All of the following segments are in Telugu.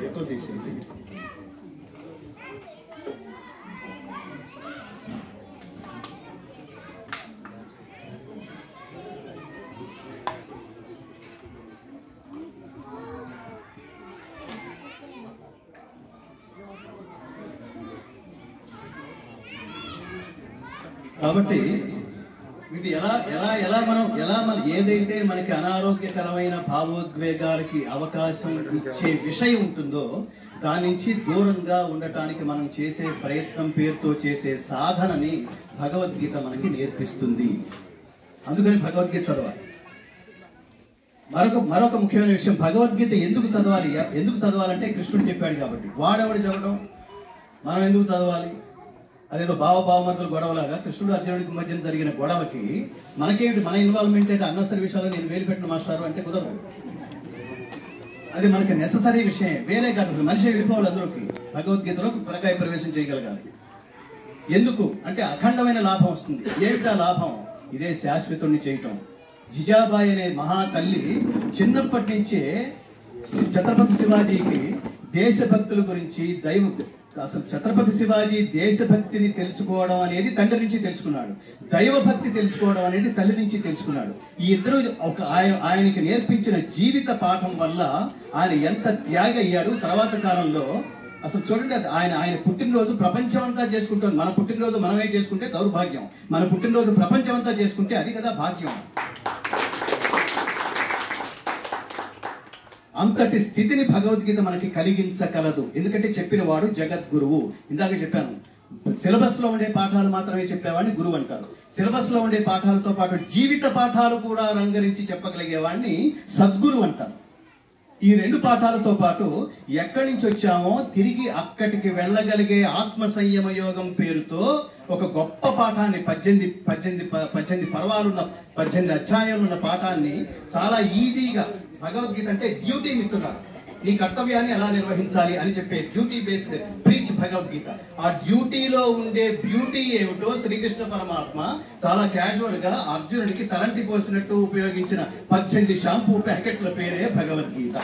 ఎక్కువ తీసేయండి కాబట్టి ఇది ఎలా ఎలా ఎలా మనం ఎలా మనం ఏదైతే మనకి అనారోగ్యకరమైన భావోద్వేగాలకి అవకాశం ఇచ్చే విషయం ఉంటుందో దాని నుంచి దూరంగా ఉండటానికి మనం చేసే ప్రయత్నం పేరుతో చేసే సాధనని భగవద్గీత మనకి నేర్పిస్తుంది అందుకని భగవద్గీత చదవాలి మరొక మరొక ముఖ్యమైన విషయం భగవద్గీత ఎందుకు చదవాలి ఎందుకు చదవాలంటే కృష్ణుడు చెప్పాడు కాబట్టి వాడెవడు చదవడం మనం ఎందుకు చదవాలి అదేదో బావ బావమరుదుల గొడవలాగా కృష్ణుడు అర్జునుడికి మధ్యన జరిగిన గొడవకి మనకేమిటి మన ఇన్వాల్వ్మెంట్ అంటే అన్నసరి విషయాలు నేను వేలు పెట్టిన మాస్టారు అంటే కుదరదు అది మనకి నెససరీ విషయం వేరే కాదు అసలు మనిషి వెళ్ళిపోవాలి అందరికి భగవద్గీతలో ప్రకాయ ప్రవేశం చేయగలగాలి ఎందుకు అంటే అఖండమైన లాభం వస్తుంది ఏమిటా లాభం ఇదే శాశ్వతుణ్ణి చేయటం జిజాబాయి అనే మహా తల్లి చిన్నప్పటి నుంచే సి- ఛత్రపతి శివాజీకి దేశభక్తుల గురించి దైవ అసలు ఛత్రపతి శివాజీ దేశభక్తిని తెలుసుకోవడం అనేది తండ్రి నుంచి తెలుసుకున్నాడు దైవభక్తి తెలుసుకోవడం అనేది తల్లి నుంచి తెలుసుకున్నాడు ఈ ఇద్దరు ఒక ఆయన ఆయనకి నేర్పించిన జీవిత పాఠం వల్ల ఆయన ఎంత త్యాగ అయ్యాడు తర్వాత కాలంలో అసలు చూడండి అది ఆయన ఆయన పుట్టినరోజు ప్రపంచం అంతా చేసుకుంటుంది మన పుట్టినరోజు మనమే చేసుకుంటే దౌర్భాగ్యం మన పుట్టినరోజు ప్రపంచం అంతా చేసుకుంటే అది కదా భాగ్యం అంతటి స్థితిని భగవద్గీత మనకి కలిగించగలదు ఎందుకంటే చెప్పిన వాడు జగద్గురువు ఇందాక చెప్పాను సిలబస్ లో ఉండే పాఠాలు మాత్రమే చెప్పేవాడిని గురువు అంటారు సిలబస్ లో ఉండే పాఠాలతో పాటు జీవిత పాఠాలు కూడా రంగరించి చెప్పగలిగేవాడిని సద్గురు అంటారు ఈ రెండు పాఠాలతో పాటు ఎక్కడి నుంచి వచ్చామో తిరిగి అక్కడికి వెళ్ళగలిగే ఆత్మ సంయమ యోగం పేరుతో ఒక గొప్ప పాఠాన్ని పద్దెనిమిది పద్దెనిమిది ప- పద్దెనిమిది పర్వాలున్న పద్దెనిమిది అధ్యాయాలు ఉన్న పాఠాన్ని చాలా ఈజీగా భగవద్గీత అంటే డ్యూటీ మిత్రులారు నీ కర్తవ్యాన్ని ఎలా నిర్వహించాలి అని చెప్పే డ్యూటీ బేస్డ్ ప్రీచ్ భగవద్గీత ఆ డ్యూటీలో ఉండే బ్యూటీ ఏమిటో శ్రీకృష్ణ పరమాత్మ చాలా క్యాజువల్ గా అర్జునుడికి తలంటి పోసినట్టు ఉపయోగించిన పద్దెనిమిది షాంపూ ప్యాకెట్ల పేరే భగవద్గీత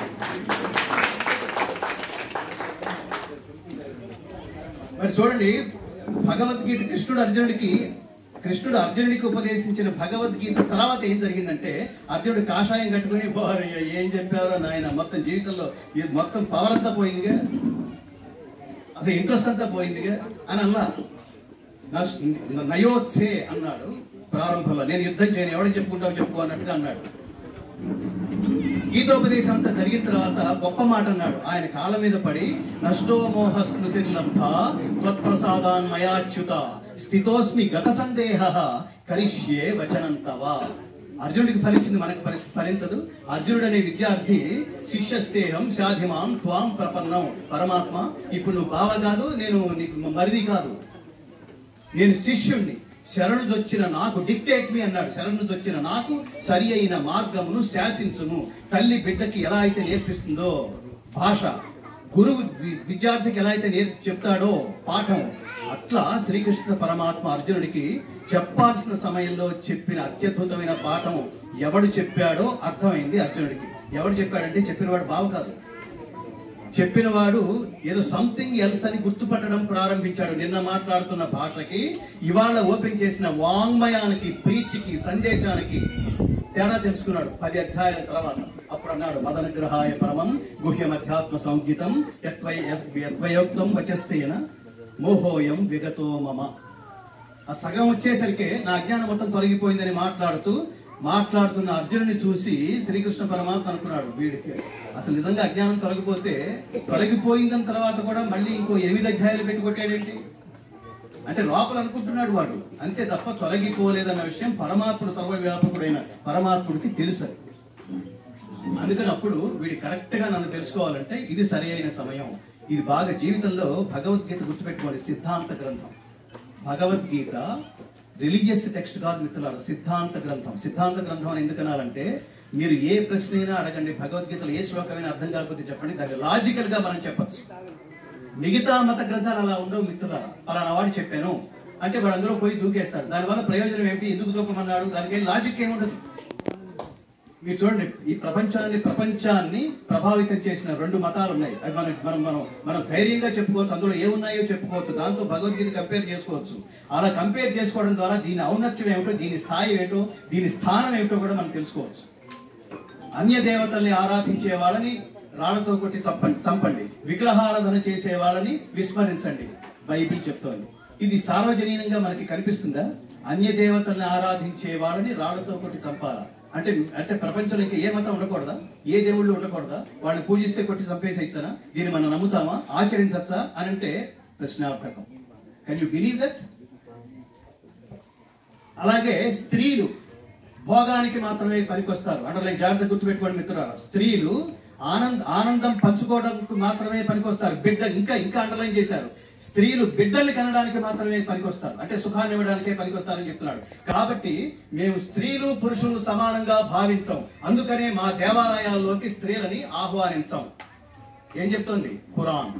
మరి చూడండి భగవద్గీత కృష్ణుడు అర్జునుడికి కృష్ణుడు అర్జునుడికి ఉపదేశించిన భగవద్గీత తర్వాత ఏం జరిగిందంటే అర్జునుడు కాషాయం కట్టుకుని "ఓరయ్య, ఏం చెప్పారో నాయన మొత్తం జీవితంలో ఈ మొత్తం పవర్ అంతా పోయిందిగా అసలు ఇంట్రెస్ట్ అంతా పోయిందిగా అని అన్నా నస్- నయోత్సే అన్నాడు ప్రారంభంలో నేను యుద్ధం చేయను ఎవడు చెప్పుకుంటావు చెప్పుకో అన్నట్టుగా అన్నాడు గీతోపదేశం అంతా జరిగిన తర్వాత గొప్ప మాట అన్నాడు ఆయన కాళ్ళ మీద పడి నష్టో మోహ స్మృతి లబ్ధ త్వత్ప్రసాదాన్ మయాచ్యుత స్థితోస్మి గత సందేహ కరిష్యే వచనంతవా అర్జునుడికి ఫలించింది మనకు ఫలి- ఫలించదు అర్జునుడు అనే విద్యార్థి శిష్యస్తేహం శాధిమాం త్వాం ప్రపన్నం పరమాత్మ ఇప్పుడు నువ్వు బావ కాదు నేను నీకు మరిది కాదు నేను శిష్యుణ్ణి శరణుజొచ్చిన నాకు డిక్టేట్ మీ అన్నాడు శరణుజొచ్చిన నాకు సరి అయిన మార్గమును శాసించును తల్లి బిడ్డకి ఎలా అయితే నేర్పిస్తుందో భాష గురువు వి- విద్యార్థికి ఎలా అయితే నేర్ చెప్తాడో పాఠం అట్లా శ్రీకృష్ణ పరమాత్మ అర్జునుడికి చెప్పాల్సిన సమయంలో చెప్పిన అత్యద్భుతమైన పాఠం ఎవడు చెప్పాడో అర్థమైంది అర్జునుడికి ఎవడు చెప్పాడంటే చెప్పినవాడు బావ కాదు చెప్పినవాడు ఏదో సంథింగ్ ఎల్స్ అని గుర్తుపట్టడం ప్రారంభించాడు నిన్న మాట్లాడుతున్న భాషకి ఇవాళ ఓపెన్ చేసిన వాంగ్మయానికి ప్రీచికి సందేశానికి తేడా తెలుసుకున్నాడు పది అధ్యాయాల తర్వాత అప్పుడు అన్నాడు మదనగ్రహాయ పరమం గుహ్యమధ్యాత్మ సంగీతం యత్వయోక్తం వచస్తేన మోహోయం విగతో మమ ఆ సగం వచ్చేసరికి నా అజ్ఞానం మొత్తం తొలగిపోయిందని మాట్లాడుతూ మాట్లాడుతున్న అర్జునుని చూసి శ్రీకృష్ణ పరమాత్మ అనుకున్నాడు వీడికి అసలు నిజంగా అజ్ఞానం తొలగిపోతే తొలగిపోయిందని తర్వాత కూడా మళ్ళీ ఇంకో ఎనిమిది అధ్యాయాలు పెట్టి కొట్టాడేంటి అంటే లోపల అనుకుంటున్నాడు వాడు అంతే తప్ప తొలగిపోలేదన్న విషయం పరమాత్ముడు సర్వవ్యాపకుడైన పరమాత్ముడికి తెలుసు అది. అందుకని అప్పుడు వీడి కరెక్ట్ గా నన్ను తెలుసుకోవాలంటే ఇది సరి అయిన సమయం ఇది బాగా జీవితంలో భగవద్గీత గుర్తుపెట్టుకోండి సిద్ధాంత గ్రంథం భగవద్గీత రిలీజియస్ టెక్స్ట్ కాదు మిత్రులారు సిద్ధాంత గ్రంథం సిద్ధాంత గ్రంథం అని ఎందుకు అనాలంటే మీరు ఏ ప్రశ్న అయినా అడగండి భగవద్గీతలో ఏ శ్లోకమైనా అర్థం కాకపోతే చెప్పండి దాన్ని లాజికల్ గా మనం చెప్పొచ్చు మిగతా మత గ్రంథాలు అలా ఉండవు మిత్రులారా పలానా వాడు చెప్పాను అంటే వాడు అందులో పోయి దూకేస్తాడు దానివల్ల ప్రయోజనం ఏమిటి ఎందుకు దూకమన్నాడు దానికి ఏం లాజిక్ ఏముండదు మీరు చూడండి ఈ ప్రపంచాన్ని ప్రపంచాన్ని ప్రభావితం చేసిన రెండు మతాలు ఉన్నాయి అవి మనం మనం మనం మనం ధైర్యంగా చెప్పుకోవచ్చు అందులో ఏమున్నాయో చెప్పుకోవచ్చు దాంతో భగవద్గీత కంపేర్ చేసుకోవచ్చు అలా కంపేర్ చేసుకోవడం ద్వారా దీని ఔన్నత్యం ఏమిటో దీని స్థాయి ఏమిటో దీని స్థానం ఏమిటో కూడా మనం తెలుసుకోవచ్చు అన్య దేవతల్ని ఆరాధించే వాళ్ళని రాళ్లతో కొట్టి చంపండి చంపండి విగ్రహారాధన చేసే వాళ్ళని విస్మరించండి బైబిల్ చెప్తోంది ఇది సార్వజనీనంగా మనకి కనిపిస్తుందా అన్య దేవతల్ని ఆరాధించే వాళ్ళని రాళ్లతో కొట్టి చంపాలా అంటే అంటే ప్రపంచంలో ఇంకా ఏ మతం ఉండకూడదా ఏ దేవుళ్ళు ఉండకూడదా వాళ్ళని పూజిస్తే కొట్టి చంపేసేయచ్చనా దీన్ని మనం నమ్ముతామా ఆచరించచ్చా అని అంటే ప్రశ్నార్థకం కెన్ యూ బిలీవ్ దట్ అలాగే స్త్రీలు భోగానికి మాత్రమే పనికొస్తారు అంటే జాగ్రత్త గుర్తుపెట్టుకోండి మిత్రులారా స్త్రీలు ఆనంద్ ఆనందం పంచుకోవడానికి మాత్రమే పనికొస్తారు బిడ్డ ఇంకా ఇంకా అండర్లైన్ చేశారు స్త్రీలు బిడ్డల్ని కనడానికి మాత్రమే పనికొస్తారు అంటే సుఖాన్ని ఇవ్వడానికే పనికొస్తారని చెప్తున్నాడు కాబట్టి మేము స్త్రీలు పురుషులు సమానంగా భావించాం అందుకనే మా దేవాలయాల్లోకి స్త్రీలని ఆహ్వానించాం ఏం చెప్తోంది ఖురాన్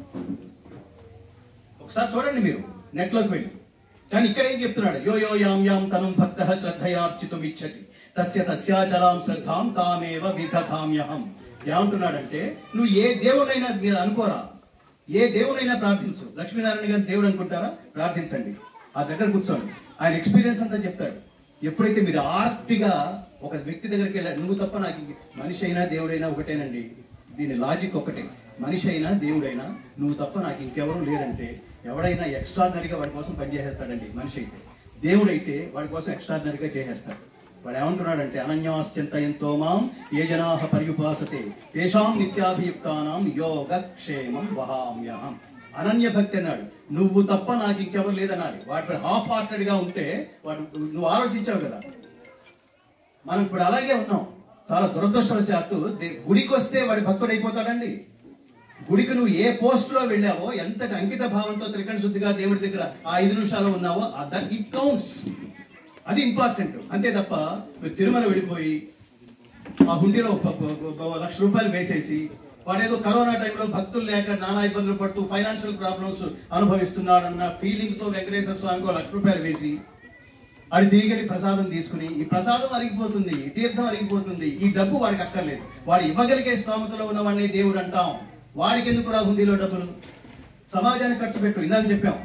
ఒకసారి చూడండి మీరు నెట్లోకి వెళ్ళి కానీ ఇక్కడ ఏం చెప్తున్నాడు యో యో యాం యాం తనం భక్త శ్రద్ధయార్చితం ఇచ్చతి తస్య తస్యాచలాం శ్రద్ధాం తామేవ విధతామ్యహం ఏమంటున్నాడంటే నువ్వు ఏ దేవుడైనా మీరు అనుకోరా ఏ దేవుడైనా ప్రార్థించు లక్ష్మీనారాయణ గారిని దేవుడు అనుకుంటారా ప్రార్థించండి ఆ దగ్గర కూర్చోండి ఆయన ఎక్స్పీరియన్స్ అంతా చెప్తాడు ఎప్పుడైతే మీరు ఆర్తిగా ఒక వ్యక్తి దగ్గరికి వెళ్ళాడు నువ్వు తప్ప నాకు ఇంక- మనిషి అయినా దేవుడైనా ఒకటేనండి దీని లాజిక్ ఒకటే మనిషి అయినా దేవుడైనా నువ్వు తప్ప నాకు ఇంకెవరూ లేరంటే ఎవడైనా ఎక్స్ట్రాడినరీగా వాడి కోసం పనిచేసేస్తాడండి మనిషి అయితే దేవుడైతే వాడి కోసం ఎక్స్ట్రాడినరీగా చేసేస్తాడు వాడు ఏమంటున్నాడంటే అనన్యాశ్చింతయంతో మాం ఏ జనాహ పర్యుపాసతే తేషాం నిత్యాభియుక్తానాం యోగక్షేమం వహామ్యహం అనన్య భక్తి అన్నాడు నువ్వు తప్ప నాకు ఇంకెవరు లేదనాలి వాడి హాఫ్ హార్టెడ్ గా ఉంటే వాడు నువ్వు ఆలోచించావు కదా మనం ఇప్పుడు అలాగే ఉన్నాం చాలా దురదృష్టవశాత్తు దే- గుడికి వస్తే వాడి భక్తుడు అయిపోతాడండి గుడికి నువ్వు ఏ పోస్ట్ లో వెళ్ళావో ఎంతటి అంకిత భావంతో త్రికరణ శుద్ధిగా దేవుడి దగ్గర ఆ ఐదు నిమిషాలు ఉన్నావో దట్ ఇట్ కౌంట్స్ అది ఇంపార్టెంట్ అంతే తప్ప నువ్వు తిరుమల వెళ్ళిపోయి ఆ హుండీలో ఒక- ఒక- ఒక లక్ష రూపాయలు వేసేసి వాడేదో కరోనా టైంలో భక్తులు లేక నానా ఇబ్బందులు పడుతూ ఫైనాన్షియల్ ప్రాబ్లమ్స్ అనుభవిస్తున్నాడన్న ఫీలింగ్ తో వెంకటేశ్వర స్వామికి ఒక లక్ష రూపాయలు వేసి అది తిరిగి ప్రసాదం తీసుకుని ఈ ప్రసాదం అరిగిపోతుంది ఈ తీర్థం అరిగిపోతుంది ఈ డబ్బు వాడికి అక్కర్లేదు వాడు ఇవ్వగలిగే స్తోమతలో ఉన్నవాడిని దేవుడు అంటాం వాడికి ఎందుకు రా హుండీలో డబ్బులు సమాజానికి ఖర్చు పెట్టు ఇందాక చెప్పాం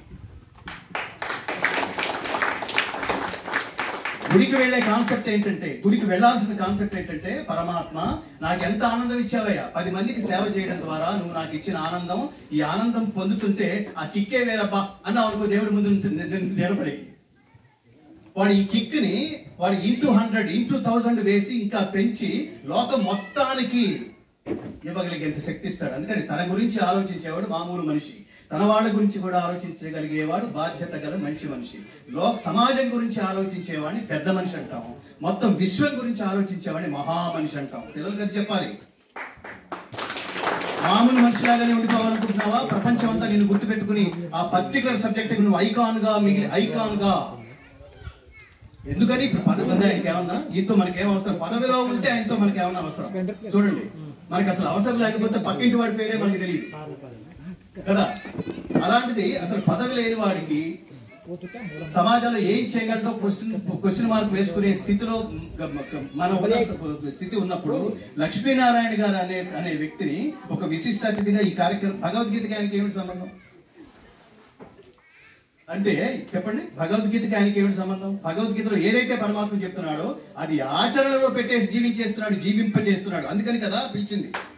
గుడికి వెళ్ళే కాన్సెప్ట్ ఏంటంటే గుడికి వెళ్ళాల్సిన కాన్సెప్ట్ ఏంటంటే పరమాత్మ నాకు ఎంత ఆనందం ఇచ్చావయ్యా పది మందికి సేవ చేయడం ద్వారా నువ్వు నాకు ఇచ్చిన ఆనందం ఈ ఆనందం పొందుతుంటే ఆ కిక్కే వేరబ్బా అన్నావు అనుకో దేవుడి ముందు నుంచి ని- ని- నిలబడి వాడు ఈ కిక్ ని వాడు ఇంటూ హండ్రెడ్ ఇంటూ థౌసండ్ వేసి ఇంకా పెంచి లోకం మొత్తానికి ఇవ్వగలిగేంత శక్తి ఇస్తాడు అందుకని తన గురించి ఆలోచించేవాడు మామూలు మనిషి తన వాళ్ళ గురించి కూడా ఆలోచించగలిగేవాడు బాధ్యత గల మంచి మనిషి లోక సమాజం గురించి ఆలోచించేవాడిని పెద్ద మనిషి అంటాం మొత్తం విశ్వం గురించి ఆలోచించేవాడిని మహా మనిషి అంటాం పిల్లలకి అది చెప్పాలి మామూలు మనిషిలాగానే ఉండిపోవాలనుకుంటున్నావా ప్రపంచం అంతా నిన్ను గుర్తుపెట్టుకుని ఆ పర్టికులర్ సబ్జెక్ట్ నువ్వు ఐకాన్ గా మిగిలి ఐకాన్ గా ఎందుకని ఇప్పుడు పదవి ఉంది ఆయనకి ఏమన్నా ఈయనతో మనకి ఏం అవసరం పదవిలో ఉంటే ఆయనతో మనకి ఏమన్నా అవసరం చూడండి మనకి అసలు అవసరం లేకపోతే పక్కింటి వాడి పేరే మనకి తెలియదు కదా అలాంటిది అసలు పదవి లేని వాడికి సమాజంలో ఏం చేయగలటో క్వశ్చన్ క్వశ్చన్ మార్క్ వేసుకునే స్థితిలో గ- గ- మన ఉన్న స్థితి ఉన్నప్పుడు లక్ష్మీనారాయణ గారు అనే అనే వ్యక్తిని ఒక విశిష్ట అతిథిగా ఈ కార్యక్రమం భగవద్గీతకి ఆయనకి ఏమిటి సంబంధం అంటే చెప్పండి భగవద్గీతకి ఆయనకి ఏమిటి సంబంధం భగవద్గీతలో ఏదైతే పరమాత్మ చెప్తున్నాడో అది ఆచరణలో పెట్టేసి జీవించేస్తున్నాడు జీవింపజేస్తున్నాడు అందుకని కదా పిలిచింది